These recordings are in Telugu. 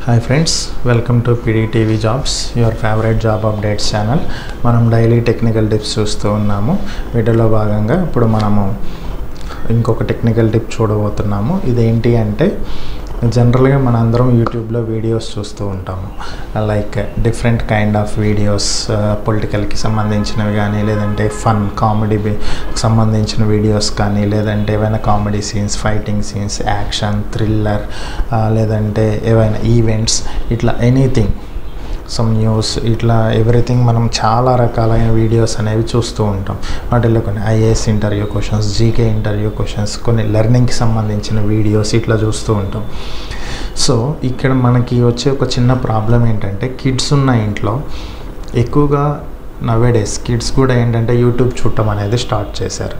Hi friends welcome to PDTV jobs your favourite job updates channel మనం డైలీ టెక్నికల్ టిప్స్ చూస్తూ ఉన్నాము వీటిలో భాగంగా ఇప్పుడు మనము ఇంకొక టెక్నికల్ టిప్ చూడబోతున్నాము ఇదేంటి అంటే జనరల్గా మనందరం యూట్యూబ్లో వీడియోస్ చూస్తూ ఉంటాము like different kind of videos పొలిటికల్కి సంబంధించినవి కానీ లేదంటే ఫన్ కామెడీ సంబంధించిన వీడియోస్ కానీ లేదంటే ఏవైనా comedy scenes fighting scenes action thriller లేదంటే ఏవైనా ఈవెంట్స్ ఇట్లా ఎనీథింగ్ సమ్ న్యూస్ ఇట్లా ఎవ్రీథింగ్ మనం చాలా రకాలైన వీడియోస్ అనేవి చూస్తూ ఉంటాం వాటిల్లో కొన్ని IAS interview questions GK interview questions కొన్ని లెర్నింగ్కి సంబంధించిన వీడియోస్ ఇట్లా చూస్తూ ఉంటాం సో ఇక్కడ మనకి వచ్చే ఒక చిన్న ప్రాబ్లం ఏంటంటే కిడ్స్ ఉన్న ఇంట్లో ఎక్కువగా నవేడేస్ కిడ్స్ కూడా ఏంటంటే యూట్యూబ్ చూడటం అనేది స్టార్ట్ చేశారు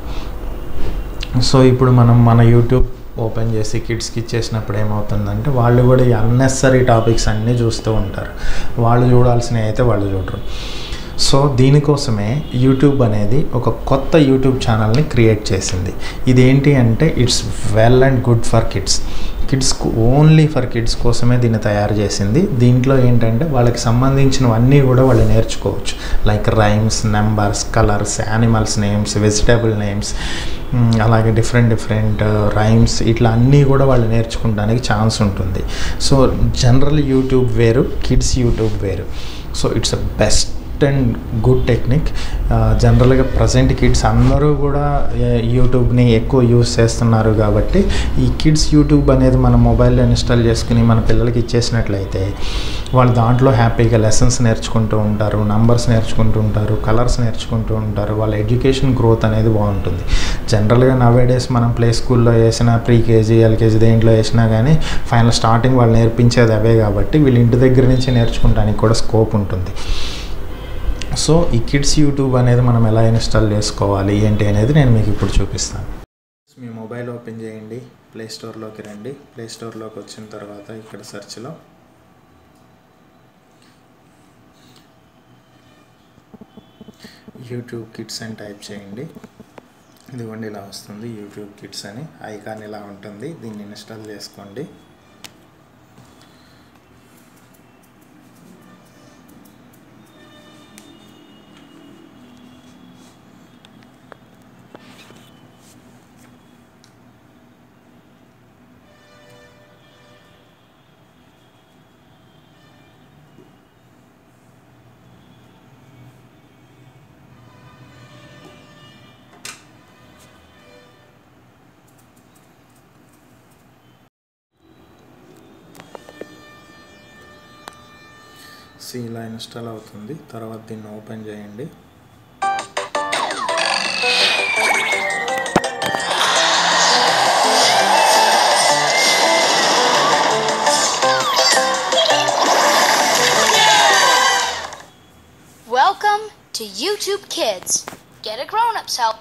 సో ఇప్పుడు మనం మన యూట్యూబ్ ఓపెన్ చేసి కిడ్స్కి ఇచ్చేసినప్పుడు ఏమవుతుందంటే వాళ్ళు కూడా ఈ అన్నెసరీ టాపిక్స్ అన్నీ చూస్తూ ఉంటారు వాళ్ళు చూడాల్సినవి అయితే వాళ్ళు చూడరు సో దీనికోసమే యూట్యూబ్ అనేది ఒక కొత్త యూట్యూబ్ ఛానల్ని క్రియేట్ చేసింది ఇదేంటి అంటే it's well and good for kids kids only for kids కోసమే దీన్ని తయారు చేసింది దీంట్లో ఏంటంటే వాళ్ళకి సంబంధించినవన్నీ కూడా వాళ్ళు నేర్చుకోవచ్చు like rhymes numbers colours animals names vegetable names అలాగే డిఫరెంట్ డిఫరెంట్ రైమ్స్ ఇట్లా అన్నీ కూడా వాళ్ళు నేర్చుకోవడానికి ఛాన్స్ ఉంటుంది సో జనరల్ యూట్యూబ్ వేరు కిడ్స్ యూట్యూబ్ వేరు so it's a best and good technique జనరల్గా ప్రజెంట్ కిడ్స్ అందరూ కూడా యూట్యూబ్ని ఎక్కువ యూస్ చేస్తున్నారు కాబట్టి ఈ కిడ్స్ యూట్యూబ్ అనేది మన మొబైల్లో ఇన్స్టాల్ చేసుకుని మన పిల్లలకి ఇచ్చేసినట్లయితే వాళ్ళు దాంట్లో హ్యాపీగా లెసన్స్ నేర్చుకుంటూ ఉంటారు నంబర్స్ నేర్చుకుంటూ ఉంటారు కలర్స్ నేర్చుకుంటూ ఉంటారు వాళ్ళ ఎడ్యుకేషన్ గ్రోత్ అనేది బాగుంటుంది జనరల్గా నవే డేస్ మనం ప్లే స్కూల్లో వేసిన ప్రీ కేజీ ఎల్కేజీ దేంట్లో వేసినా కానీ ఫైనల్ స్టార్టింగ్ వాళ్ళు నేర్పించేది అవే కాబట్టి వీళ్ళు ఇంటి దగ్గర నుంచి నేర్చుకోవడానికి కూడా స్కోప్ ఉంటుంది సో ఈ కిడ్స్ యూట్యూబ్ అనేది మనం ఎలా ఇన్స్టాల్ చేసుకోవాలి ఏంటి అనేది నేను మీకు ఇప్పుడు చూపిస్తాను మీ మొబైల్ ఓపెన్ చేయండి ప్లే స్టోర్లోకి రండి ప్లే స్టోర్లోకి వచ్చిన తర్వాత ఇక్కడ సెర్చ్లో యూట్యూబ్ కిడ్స్ అని టైప్ చేయండి ఇదిగోండి ఇలా వస్తుంది యూట్యూబ్ కిడ్స్ అని ఐకాన్ ఇలా ఉంటుంది దీన్ని ఇన్స్టాల్ చేసుకోండి సి ఇలా ఇన్స్టాల్ అవుతుంది తర్వాత దీన్ని ఓపెన్ చేయండి Welcome to YouTube Kids. Get a grown-up's help.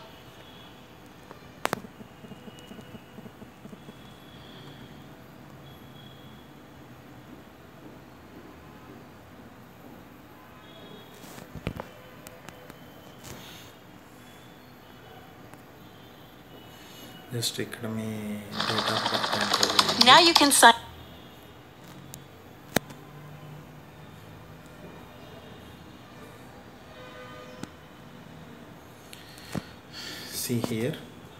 Just ఇక్కడ మీ డేట్ ఆఫ్ బర్త్ ఎంటర్ చేయండి Now you can sign. See here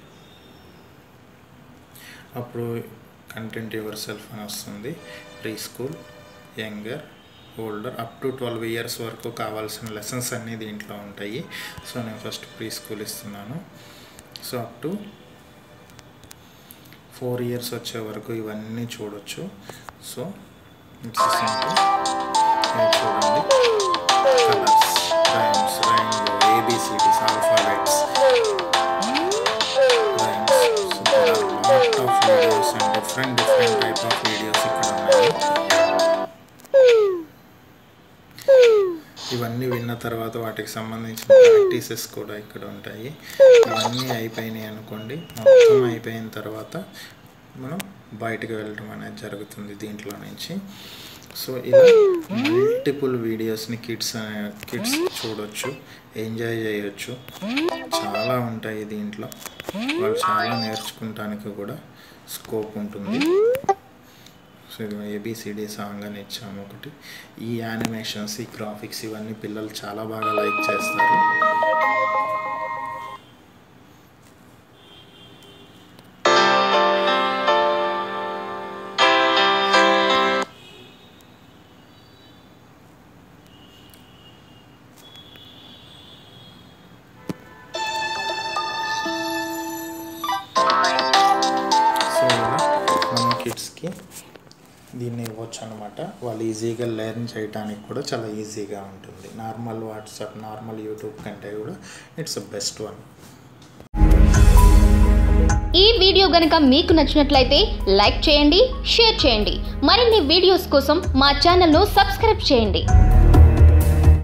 అప్పుడు కంటెంట్ యువర్ సెల్ఫ్ అని వస్తుంది preschool younger older up to twelve years వరకు కావాల్సిన లెసన్స్ అన్నీ దీంట్లో ఉంటాయి సో నేను ఫస్ట్ ప్రీ స్కూల్ ఇస్తున్నాను so up to four years వచ్చే వరకు ఇవన్నీ చూడొచ్చు సో ఇట్స్ సింపుల్ చూడండి కలర్స్ రైమ్స్ రైమ్లో ABCDs alphabets rhymes so there are lot of videos and different different type of videos ఇక్కడ ఉన్నాయి ఇవన్నీ విన్న తర్వాత వాటికి సంబంధించిన ప్రాక్టీసెస్ కూడా ఇక్కడ ఉంటాయి ఇవన్నీ అయిపోయినాయి అనుకోండి మొత్తం అయిపోయిన తర్వాత మనం బయటకు వెళ్ళడం అనేది జరుగుతుంది దీంట్లో నుంచి సో ఇలా మల్టిపుల్ వీడియోస్ని కిడ్స్ కిడ్స్ చూడొచ్చు ఎంజాయ్ చేయొచ్చు చాలా ఉంటాయి దీంట్లో వాళ్ళు చాలా నేర్చుకుంటానికి కూడా స్కోప్ ఉంటుంది సో ఇది ఏబిసిడి సాంగ్ అని ఇచ్చాము ఒకటి ఈ యానిమేషన్స్ ఈ గ్రాఫిక్స్ ఇవన్నీ పిల్లలు చాలా బాగా లైక్ చేస్తారు సో ఇలా మనం కిడ్స్కి దీన్ని ఇవ్వచ్చు అనమాట వాళ్ళు ఈజీగా లెర్న్ చేయడానికి కూడా చాలా ఈజీగా ఉంటుంది నార్మల్ వాట్సాప్ నార్మల్ యూట్యూబ్ కంటే కూడా ఇట్స్ బెస్ట్ వన్ ఈ వీడియో గనుక మీకు నచ్చినట్లయితే లైక్ చేయండి షేర్ చేయండి మరిన్ని వీడియోస్ కోసం మా ఛానల్ను సబ్స్క్రైబ్ చేయండి